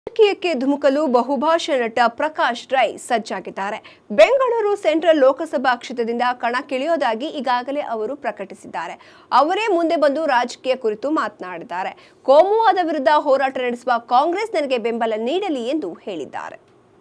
ರಾಜಕೀಯಕ್ಕೆ ಧುಮುಕಲು ಬಹುಭಾಷಾ ನಟ ಪ್ರಕಾಶ್ ರೈ ಸಜ್ಜಾಗಿದ್ದಾರೆ ಬೆಂಗಳೂರು ಸೆಂಟ್ರಲ್ ಲೋಕಸಭಾ ಕ್ಷೇತ್ರದಿಂದ ಕಣಕ್ಕಿಳಿಯೋದಾಗಿ ಈಗಾಗಲೇ ಅವರು ಪ್ರಕಟಿಸಿದ್ದಾರೆ ಅವರೇ ಮುಂದೆ ಬಂದು ರಾಜಕೀಯ ಕುರಿತು ಮಾತನಾಡಿದ್ದಾರೆ ಕೋಮುವಾದ ವಿರುದ್ಧ ಹೋರಾಟ ನಡೆಸುವ ಕಾಂಗ್ರೆಸ್ ನನಗೆ ಬೆಂಬಲ ನೀಡಲಿ ಎಂದು ಹೇಳಿದ್ದಾರೆ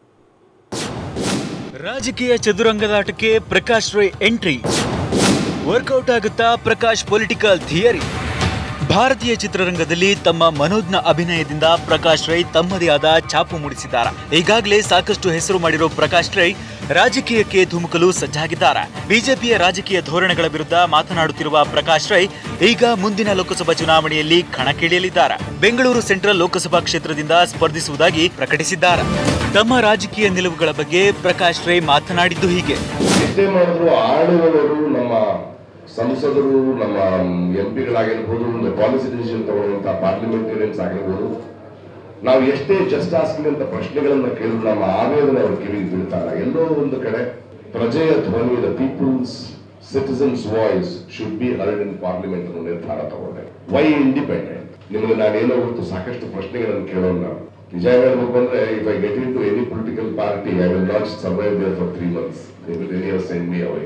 ರಾಜಕೀಯ ಚದುರಂಗದಾಟಕ್ಕೆ ಪ್ರಕಾಶ್ ರೈ ಎಂಟ್ರಿ ವರ್ಕೌಟ್ ಆಗುತ್ತಾ ಪ್ರಕಾಶ್ ಪೊಲಿಟಿಕಲ್ ಥಿಯರಿ ಭಾರತೀಯ ಚಿತ್ರರಂಗದಲ್ಲಿ ತಮ್ಮ ಮನೋಜ್ಞ ಅಭಿನಯದಿಂದ ಪ್ರಕಾಶ್ ರೈ ತಮ್ಮದೇ ಆದ ಛಾಪು ಮೂಡಿಸಿದ್ದಾರೆ ಈಗಾಗಲೇ ಸಾಕಷ್ಟು ಹೆಸರು ಮಾಡಿರೋ ಪ್ರಕಾಶ್ ರೈ ರಾಜಕೀಯಕ್ಕೆ ಧುಮುಕಲು ಸಜ್ಜಾಗಿದ್ದಾರೆ ಬಿಜೆಪಿಯ ರಾಜಕೀಯ ಧೋರಣೆಗಳ ವಿರುದ್ಧ ಮಾತನಾಡುತ್ತಿರುವ ಪ್ರಕಾಶ್ ರೈ ಈಗ ಮುಂದಿನ ಲೋಕಸಭಾ ಚುನಾವಣೆಯಲ್ಲಿ ಕಣಕ್ಕಿಳಿಯಲಿದ್ದಾರೆ ಬೆಂಗಳೂರು ಸೆಂಟ್ರಲ್ ಲೋಕಸಭಾ ಕ್ಷೇತ್ರದಿಂದ ಸ್ಪರ್ಧಿಸುವುದಾಗಿ ಪ್ರಕಟಿಸಿದ್ದಾರೆ ತಮ್ಮ ರಾಜಕೀಯ ನಿಲುವುಗಳ ಬಗ್ಗೆ ಪ್ರಕಾಶ್ ರೈ ಮಾತನಾಡಿದ್ದು ಹೀಗೆ ಎಷ್ಟೇ ಮಾಡಿದ್ರು ಆಳುವವರು ನಮ್ಮ ಸಂಸದರು ನಮ್ಮ ಎಂ ಪಿಗಳಾಗಿರ್ಬೋದು ಒಂದು ಪಾಲಿಸಿ ಡಿಸಿಷನ್ ತಗೊಳ್ಳುವಂತ ಪಾರ್ಲಿಮೆಂಟೇರಿಯನ್ಸ್ ಆಗಿರ್ಬೋದು ನಾವು ಎಷ್ಟೇ ಜಸ್ಟ್ ಆಸ್ಕಿಂಗ್ ಅಂತ ಪ್ರಶ್ನೆಗಳನ್ನ ಕೇಳಿದ್ರು ನಮ್ಮ ಆವೇದನೆ ಅವ್ರ ಕಿವಿಗೆ ಬೀಳ್ತಾರ ಎಲ್ಲೋ ಒಂದು ಕಡೆ ಪ್ರಜೆಯ ಧ್ವನಿ the people's citizens voice should be heard in parliament ಅನ್ನೋ ನಿರ್ಧಾರ ತಗೊಂಡೆ ವೈ ಇಂಡಿಪೆಂಡೆಂಟ್ ನಿಮಗೆ ನಾನೇನೋ ಗೊತ್ತು ಸಾಕಷ್ಟು ಪ್ರಶ್ನೆಗಳನ್ನು ಕೇಳೋಣ ನಿಜ ಹೇಳ್ಬೇಕು ಅಂದ್ರೆ if I get in to any political party I will not survive there for three months they will either send me away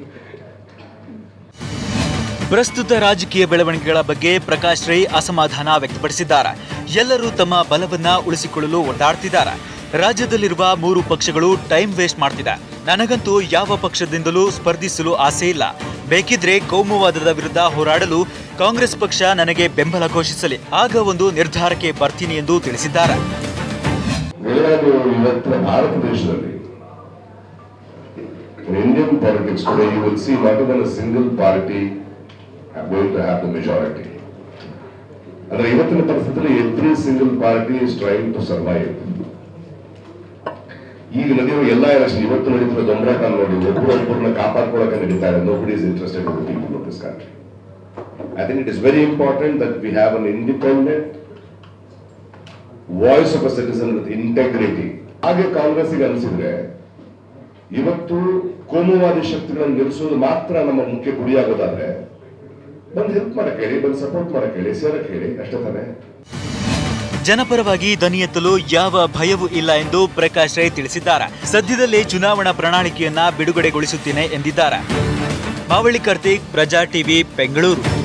ಪ್ರಸ್ತುತ ರಾಜಕೀಯ ಬೆಳವಣಿಗೆಗಳ ಬಗ್ಗೆ ಪ್ರಕಾಶ್ ರೈ ಅಸಮಾಧಾನ ವ್ಯಕ್ತಪಡಿಸಿದ್ದಾರೆ ಎಲ್ಲರೂ ತಮ್ಮ ಬಲವನ್ನ ಉಳಿಸಿಕೊಳ್ಳಲು ಒದ್ದಾಡ್ತಿದ್ದಾರೆ ರಾಜ್ಯದಲ್ಲಿರುವ ಮೂರು ಪಕ್ಷಗಳು ಟೈಮ್ ವೇಸ್ಟ್ ಮಾಡ್ತಿದೆ ನನಗಂತೂ ಯಾವ ಪಕ್ಷದಿಂದಲೂ ಸ್ಪರ್ಧಿಸಲು ಆಸೆ ಇಲ್ಲ ಬೇಕಿದ್ರೆ ಕೋಮುವಾದದ ವಿರುದ್ಧ ಹೋರಾಡಲು ಕಾಂಗ್ರೆಸ್ ಪಕ್ಷ ನನಗೆ ಬೆಂಬಲ ಘೋಷಿಸಲಿ ಆಗ ಒಂದು ನಿರ್ಧಾರಕ್ಕೆ ಬರ್ತೀನಿ ಎಂದು ತಿಳಿಸಿದ್ದಾರೆ ಗೆಳೆಯರು ಇವತ್ತಿನ ಭಾರತ ದೇಶದಲ್ಲಿ Indian politics today you will see not even a single party going to have the majority ಅಂದ್ರೆ ಇವತ್ತಿನ ಪರಿಸ್ಥಿತಿಯಲ್ಲಿ every single party is trying to survive ಈಗ ನಡೆಯುವ ಎಲ್ಲ ಎಲೆಕ್ಷನ್ ಇವತ್ತು ನಡೀತಿರೋ ದೊಂಬರಾಟ ನೋಡಿ ಒಬ್ಬರೊಬ್ಬರನ್ನ ಕಾಪಾಡ್ಕೊಳ್ಳೋಕೆ ನಡೀತಾ ಇದೆ nobody is interested in people of this country I think it is very important that we have an independent voice of a citizen with integrity ಹಾಗೆ ಕಾಂಗ್ರೆಸ್ಗೆ ಅನಿಸಿದ್ರೆ ಇವತ್ತು ಕೋಮುವಾದಿ ಶಕ್ತಿಗಳನ್ನು ನಿಲ್ಲಿಸೋದು ಮಾತ್ರ ನಮ್ಮ ಮುಖ್ಯ ಗುರಿಯಾಗೋದಾದ್ರೆ ಬಂದು ಹೆಲ್ಪ್ ಮಾಡಕ್ ಹೇಳಿ ಬಂದು ಸಪೋರ್ಟ್ ಮಾಡಕ್ ಹೇಳಿ ಸೇರಕ್ ಹೇಳಿ ಅಷ್ಟೇ ತಾನೇ ಜನಪರವಾಗಿ ಧ್ವನಿ ಎತ್ತಲು ಯಾವ ಭಯವೂ ಇಲ್ಲ ಎಂದು ಪ್ರಕಾಶ್ ರೈ ತಿಳಿಸಿದ್ದಾರೆ ಸದ್ಯದಲ್ಲೇ ಚುನಾವಣಾ ಪ್ರಣಾಳಿಕೆಯನ್ನ ಬಿಡುಗಡೆಗೊಳಿಸುತ್ತೇನೆ ಎಂದಿದ್ದಾರೆ ಮಾವಳಿ ಕಾರ್ತಿಕ್ ಪ್ರಜಾ ಟಿವಿ ಬೆಂಗಳೂರು